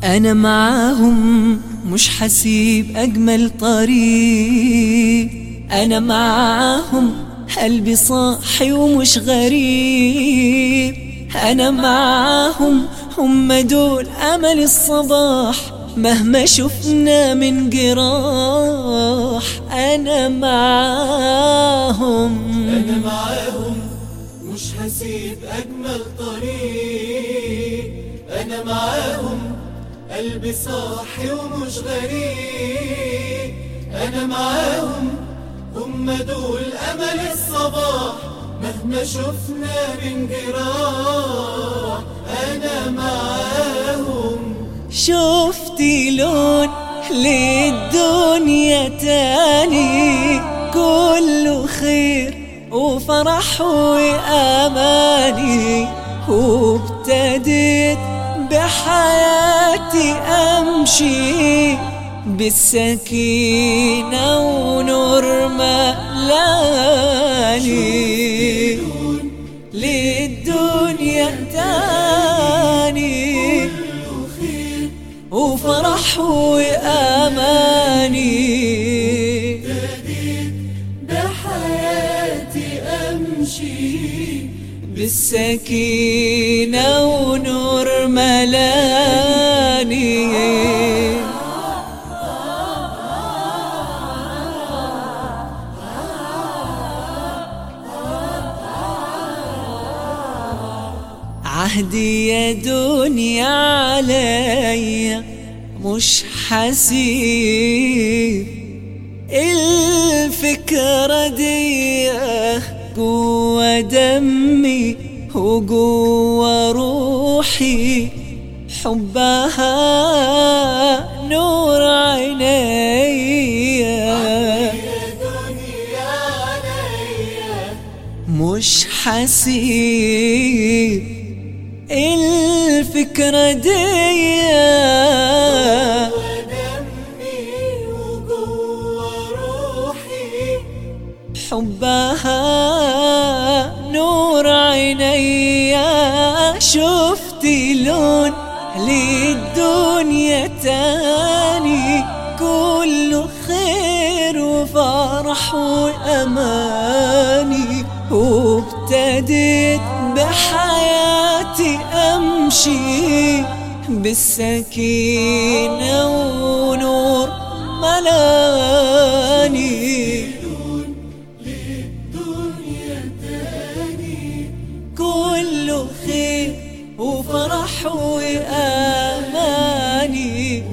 أنا معاهم مش حسيب أجمل طريق أنا معاهم قلبي صاحي ومش غريب أنا معاهم هم دول أمل الصباح مهما شفنا من جراح أنا معاهم أنا معاهم مش هسيب أجمل طريق أنا معاهم قلبي صاحي ومش غريب أنا معاهم هم دول أمل الصباح مهما شفنا من جراح أنا معاهم شفتي لون للدنيا تاني كله خير وفرح وأماني وابتديت بحياتي أمشي بالسكينة ونور ملاني للدنيا تاني وفرح وأماني بحياتي أمشي بالسكينة ونور ملاني عهدي يا دنيا عليا مش حسيب الفكرة دي جوا دمي وجوا روحي حبها نور عينيا دنيا عليا مش حسيب الفكرة دي ودمي وجوا روحي حبها نور عينيا شفتي لون للدنيا تاني كله خير وفرح وأماني وابتديت بحياتي أمشي بالسكينة ونور ملاني دنيا تاني كله خير وفرح وأماني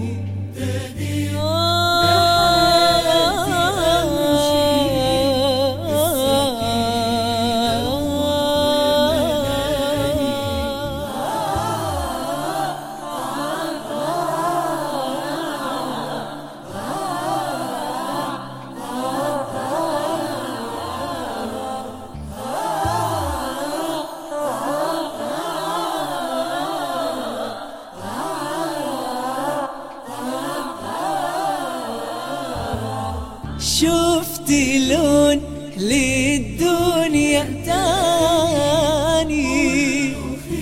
شفتي لون للدنيا تاني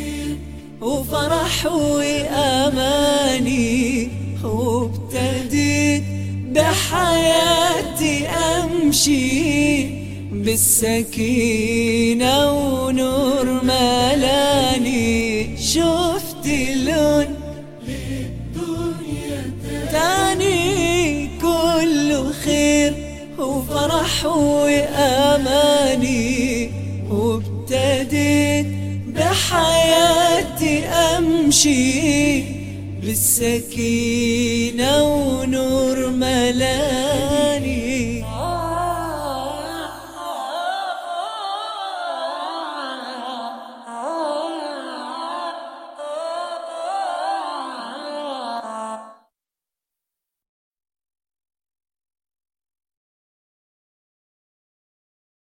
وفرح وأماني وابتديت بحياتي أمشي بالسكينة ونور ملاني شفتي لون تاني كله خير وفرح وأماني وابتديت بحياتي أمشي بالسكينة ونور ملاني